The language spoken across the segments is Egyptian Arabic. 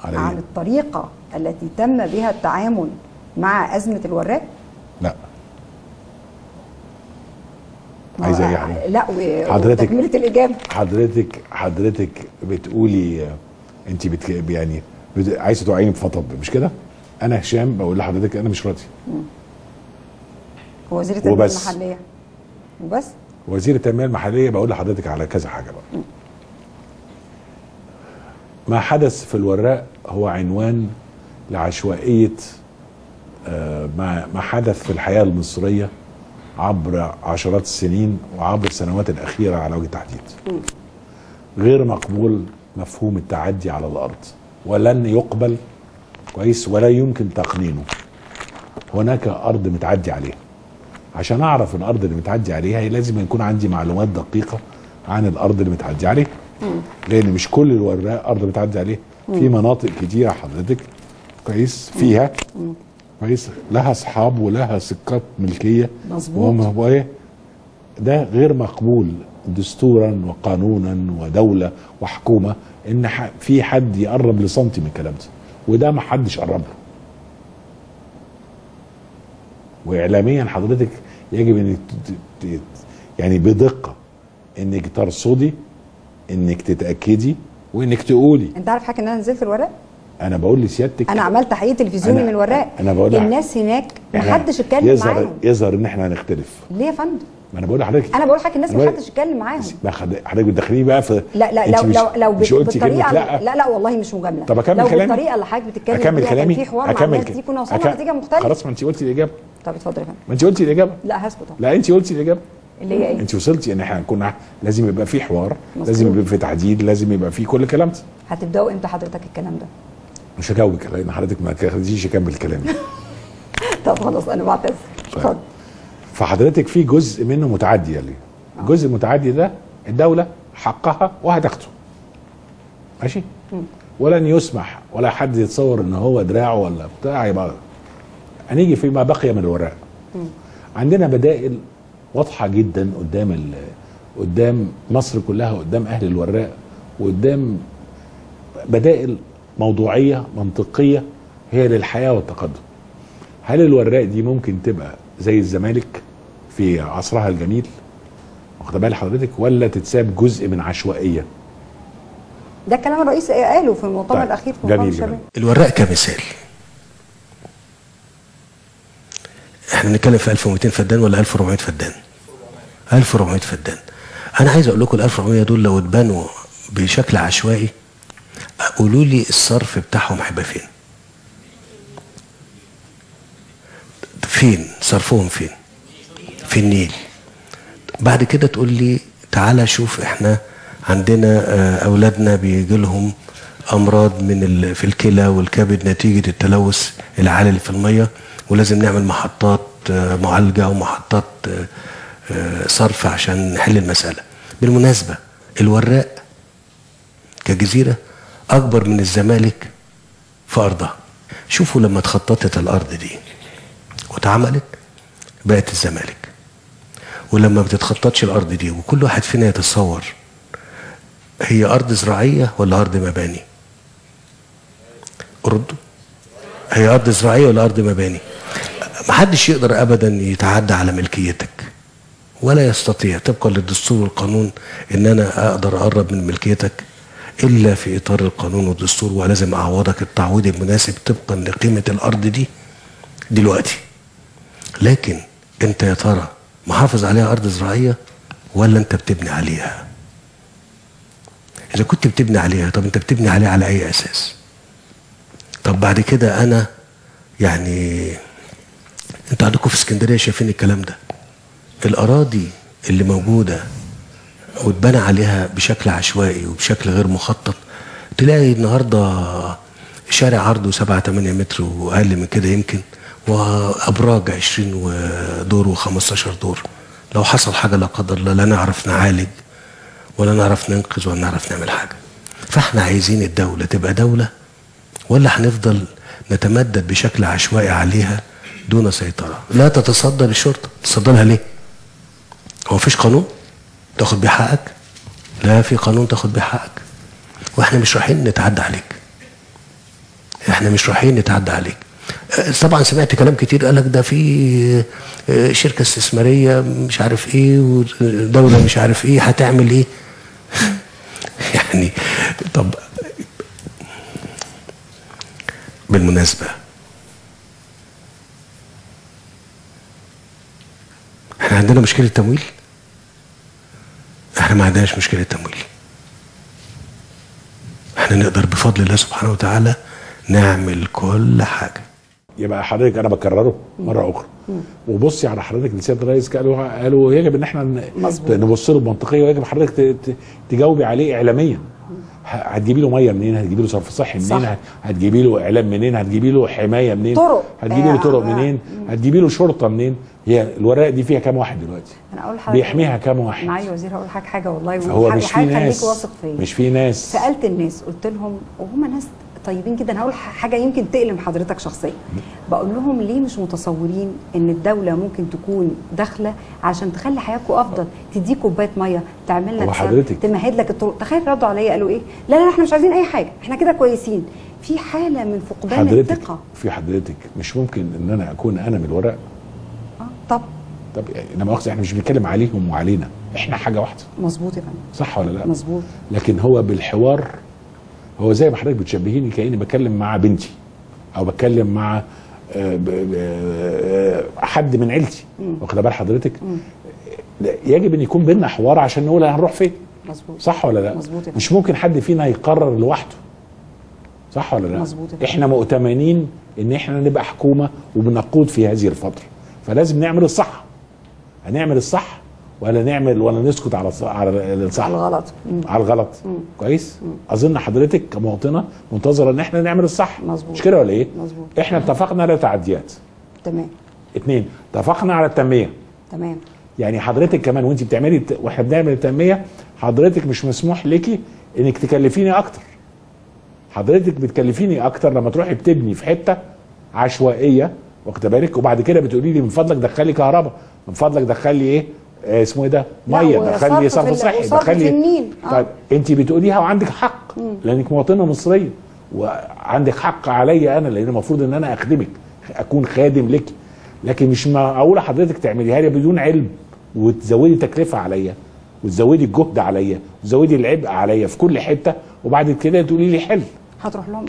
على عن إيه؟ الطريقه التي تم بها التعامل مع ازمه الوراق لا ما هو- عايزة إيه يعني؟ لا و- حضرتك- وتكمله الاجابه حضرتك حضرتك بتقولي آه، انت بتك... يعني بت... عايزه توعيني بفطب مش كده؟ انا هشام بقول لحضرتك انا مش راضي وزير التنميه وبس. المحليه وبس وزير التنميه المحليه بقول لحضرتك على كذا حاجه بقى ما حدث في الوراق هو عنوان لعشوائيه آه، ما ما حدث في الحياه المصريه عبر عشرات السنين وعبر السنوات الاخيره على وجه التحديد غير مقبول مفهوم التعدي على الارض ولن يقبل كويس ولا يمكن تقنينه هناك ارض متعدي عليها عشان اعرف الارض اللي متعدي عليها لازم يكون عندي معلومات دقيقه عن الارض اللي متعدي عليها لان مش كل الوراق ارض متعدي عليها في مناطق كتيره حضرتك كويس فيها كويس لها اصحاب ولها سكات ملكيه مظبوط. وهم هو ايه ده غير مقبول دستورا وقانونا ودوله وحكومه ان ح- في حد يقرب لسنتي من الكلام ده وده ما حدش قرب له واعلاميا حضرتك يجب انك ت- ت- ت- يعني بدقه انك ترصدي انك تتاكدي وانك تقولي انت عارف حاجه ان انا نزلت الوراق انا بقول لسيادتك انا عملت تحقيق تلفزيوني أنا- من الوراق أنا بقول لك- الناس هناك إحنا محدش اتكلم يظهر معاهم يظهر ان احنا هنختلف ليه يا فندم ما انا بقول لحضرتك انا بقول لحضرتك الناس أنا بقول- محدش اتكلم معاهم ما حد- حضرتك بتدخليه بقى في لا لا أنت لو مش- لو لو مش بت- قلتي كلمه بالطريقه لا لا لا والله مش مجامله طب اكمل لو كلامي بالطريقه اللي حضرتك بتتكلم اكمل فيها كلامي كان في حوار مع اكمل الناس ك- دي كنا وصلنا أك- لنتيجه مختلفه خلاص ما انت قلتي الاجابه طب اتفضل يا فندم ما انت قلتي الاجابه لا هسكت أهو. لا انت قلتي الاجابه اللي هي ايه انت وصلتي ان احنا كنا لازم يبقى في حوار مظبوط. لازم يبقى في تحديد لازم يبقى في كل الكلام ده هتبداوا امتى حضرتك الكلام ده مش هجاوبك لان حضرتك ما تخلينيش اكمل كلامي طب خلاص انا بعتذر اتفضل فحضرتك في جزء منه متعدي ليه الجزء المتعدي ده الدوله حقها وهتاخده ماشي ولن يسمح ولا حد يتصور ان هو دراعه ولا بتاع يبقى هنيجي فيما بقي من الوراق عندنا بدائل واضحه جدا قدام ال... قدام مصر كلها قدام اهل الوراق وقدام بدائل موضوعيه منطقيه هي للحياه والتقدم هل الوراق دي ممكن تبقى زي الزمالك في عصرها الجميل واخد بال حضرتك ولا تتساب جزء من عشوائيه ده الكلام الرئيس قاله في المؤتمر طيب، الاخير في جميل مؤتمر جدا. الشباب الوراق كمثال احنا بنتكلم في 1200 فدان ولا 1400 فدان 1400 فدان انا عايز اقول لكم ال 1400 دول لو اتبنوا بشكل عشوائي قولوا لي الصرف بتاعهم هيبقى فين فين صرفهم فين في النيل بعد كده تقول لي تعالى شوف احنا عندنا آه، اولادنا بيجي لهم امراض من ال- في الكلى والكبد نتيجه التلوث العالي اللي في الميه ولازم نعمل محطات آه، معالجه ومحطات آه، آه، صرف عشان نحل المساله بالمناسبه الوراق كجزيره اكبر من الزمالك في ارضها شوفوا لما اتخططت الارض دي واتعملت بقت الزمالك ولما ما بتتخططش الارض دي وكل واحد فينا يتصور هي ارض زراعيه ولا ارض مباني ردوا هي ارض زراعيه ولا ارض مباني محدش يقدر ابدا يتعدى على ملكيتك ولا يستطيع طبقا للدستور والقانون ان انا اقدر اقرب من ملكيتك الا في اطار القانون والدستور ولازم اعوضك التعويض المناسب طبقا لقيمه الارض دي دلوقتي لكن انت يا ترى محافظ عليها ارض زراعيه ولا انت بتبني عليها اذا كنت بتبني عليها طب انت بتبني عليها على اي اساس طب بعد كده انا يعني انتوا عندكم في اسكندريه شايفين الكلام ده الاراضي اللي موجوده واتبنى عليها بشكل عشوائي وبشكل غير مخطط تلاقي النهارده شارع عرضه 7 8 متر واقل من كده يمكن وابراج 20 دور و15 دور لو حصل حاجه لا قدر الله لا نعرف نعالج ولا نعرف ننقذ ولا نعرف نعمل حاجه فاحنا عايزين الدوله تبقى دوله ولا هنفضل نتمدد بشكل عشوائي عليها دون سيطره لا تتصدى للشرطه تصدى لها ليه هو مفيش قانون تاخد بيه حقك لا في قانون تاخد بيه حقك واحنا مش رايحين نتعدى عليك احنا مش رايحين نتعدى عليك آه، طبعا سمعت كلام كتير قال لك ده في آه، شركه استثماريه مش عارف ايه ودوله مش عارف ايه هتعمل ايه يعني طب بالمناسبه احنا عندنا مشكله تمويل احنا ما عندناش مشكله تمويل احنا نقدر بفضل الله سبحانه وتعالى نعمل كل حاجه يبقى حضرتك انا بكرره مره اخرى وبصي على حضرتك لسياده الرئيس قالوا قالوا يجب ان احنا ن- مظبوط. نبص له بمنطقيه ويجب حضرتك ت- ت- تجاوبي عليه اعلاميا ه- هتجيبي له ميه منين هتجيبي له صرف صحي منين صح. هت- هتجيبي له اعلام منين هتجيبي له حمايه منين طرق. هتجيبي له آه، طرق آه. منين هتجيبي له شرطه منين هي الورق دي فيها كام واحد دلوقتي انا اقول لحضرتك بيحميها كام واحد معالي وزير هقول لحضرتك حاجه والله هو وح- مش في وحضرتك خليك ناس واثق فيا مش في ناس سالت الناس قلت لهم وهم ناس طيبين جدا هقول ح- حاجه يمكن تألم حضرتك شخصيا بقول لهم ليه مش متصورين ان الدوله ممكن تكون داخله عشان تخلي حياتكم افضل تديك كوبايه ميه تعمل لك هو سد، حضرتك- تمهد لك الطرق تخيل ردوا عليا قالوا ايه لا لا احنا مش عايزين اي حاجه احنا كده كويسين في حاله من فقدان حضرتك الثقه في حضرتك مش ممكن ان انا اكون انا من الورق اه طب طب انا مؤاخذه احنا مش بنتكلم عليهم وعلينا احنا حاجه واحده مظبوط يا فندم صح ولا لا مظبوط لكن هو بالحوار هو زي ما حضرتك بتشبهيني كاني بتكلم مع بنتي او بتكلم مع آه، ب- ب- آه، حد من عيلتي واخده بال حضرتك لا، يجب ان يكون بينا حوار عشان نقول هنروح فين مظبوط صح ولا لا مظبوط يا فندم. مش ممكن حد فينا يقرر لوحده صح ولا لا مظبوط يا فندم. احنا مؤتمنين ان احنا نبقى حكومه وبنقود في هذه الفتره فلازم نعمل الصح هنعمل الصح ولا نعمل ولا نسكت على الص- على الصح على الغلط مم. على الغلط كويس اظن حضرتك كمواطنه منتظره ان احنا نعمل الصح مظبوط. مش كده ولا ايه مظبوط. احنا اتفقنا على تعديات تمام اتنين اتفقنا على التنميه تمام يعني حضرتك كمان وانت بتعملي الت- واحنا بنعمل التنميه حضرتك مش مسموح ليكي انك تكلفيني اكتر حضرتك بتكلفيني اكتر لما تروحي بتبني في حته عشوائيه واخده بالك وبعد كده بتقولي لي من فضلك دخلي كهرباء من فضلك دخلي ايه آه اسمه ايه ده لا، ميه وصرف دخلي في صرف ال- صحي وصرف دخلي في النيل. آه. طيب انت بتقوليها وعندك حق لانك مواطنه مصريه وعندك حق عليا انا لان المفروض ان انا اخدمك اكون خادم لك لكن مش معقوله حضرتك تعمليها لي بدون علم وتزودي تكلفه عليا وتزودي الجهد عليا وتزودي العبء عليا في كل حته وبعد كده تقولي لي حل هتروح لهم امتى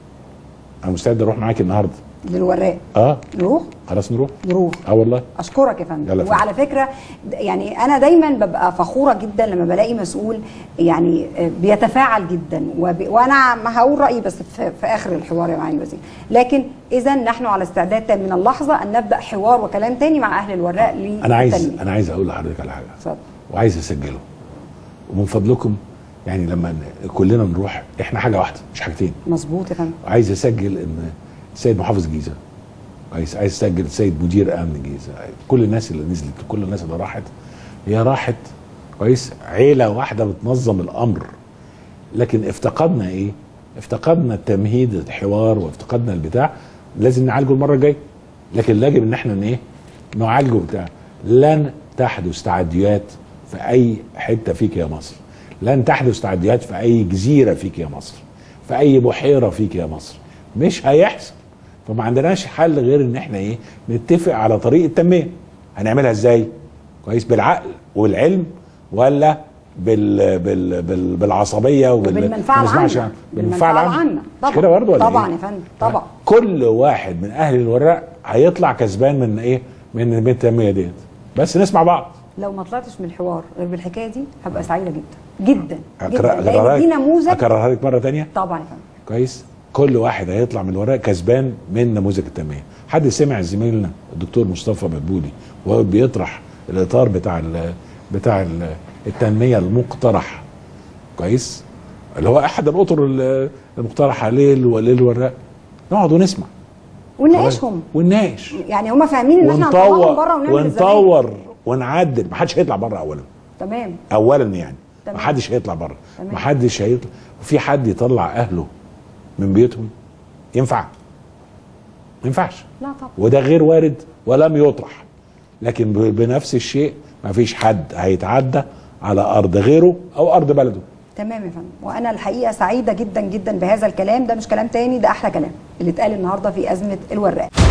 انا مستعد اروح معاكي النهارده للوراق اه نروح خلاص نروح نروح اه والله اشكرك يا يلا فندم يا فندم. وعلى فكره د- يعني انا دايما ببقى فخوره جدا لما بلاقي مسؤول يعني آه، بيتفاعل جدا وب... وانا ما هقول رايي بس في, في اخر الحوار يا معالي الوزير لكن اذا نحن على استعداد تام من اللحظه ان نبدا حوار وكلام تاني مع اهل الوراق انا عايز للتنمية. انا عايز اقول لحضرتك على حاجه اتفضل وعايز اسجله ومن فضلكم يعني لما ن- كلنا نروح احنا حاجه واحده مش حاجتين مظبوط يا فندم عايز اسجل ان السيد محافظ جيزه عايز عايز اسجل السيد مدير امن جيزه كل الناس اللي نزلت كل الناس اللي راحت هي راحت كويس عيله واحده بتنظم الامر لكن افتقدنا ايه؟ افتقدنا التمهيد الحوار وافتقدنا البتاع لازم نعالجه المره الجايه لكن يجب ان احنا ايه؟ نعالجه بتاع لن تحدث تعديات في اي حته فيك يا مصر لن تحدث تعديات في اي جزيره فيك يا مصر في اي بحيره فيك يا مصر مش هيحصل فما عندناش حل غير ان احنا ايه نتفق على طريقه تنميه هنعملها ازاي كويس بالعقل والعلم ولا بال بال بال بالعصبيه وبال بالمنفعه ما نسمعش العامه عن- بالمنفعه العامه العامه مش كده برضه ولا طبعا إيه؟ يا فندم طبعا كل واحد من اهل الوراق هيطلع كسبان من ايه من من التنميه ديت بس نسمع بعض لو ما طلعتش من الحوار غير بالحكايه دي هبقى سعيده جدا جدا أكرر- جدا لان أكررها دي لك- نموذج اكررها لك مره تانية طبعا يا فندم كويس كل واحد هيطلع من الوراق كسبان من نموذج التنميه حد سمع زميلنا الدكتور مصطفى مدبولي وهو بيطرح الاطار بتاع ال بتاع ال التنميه المقترح كويس اللي هو احد الاطر ال- المقترحه ليل وليل والراء نقعد ونسمع ونناقشهم ونناقش يعني هم فاهمين ان احنا هنطلعهم ونطور بره ونعمل الزمالك. ونطور ونعدل ما حدش هيطلع بره اولا تمام اولا يعني تمام. ما حدش هيطلع بره تمام. ما حدش هيطلع في حد يطلع اهله من بيوتهم ينفع ما ينفعش لا طبعا وده غير وارد ولم يطرح لكن ب- بنفس الشيء ما فيش حد هيتعدى على ارض غيره او ارض بلده تمام يا فندم وانا الحقيقه سعيده جدا جدا بهذا الكلام ده مش كلام تاني ده احلى كلام اللي اتقال النهارده في ازمه الوراق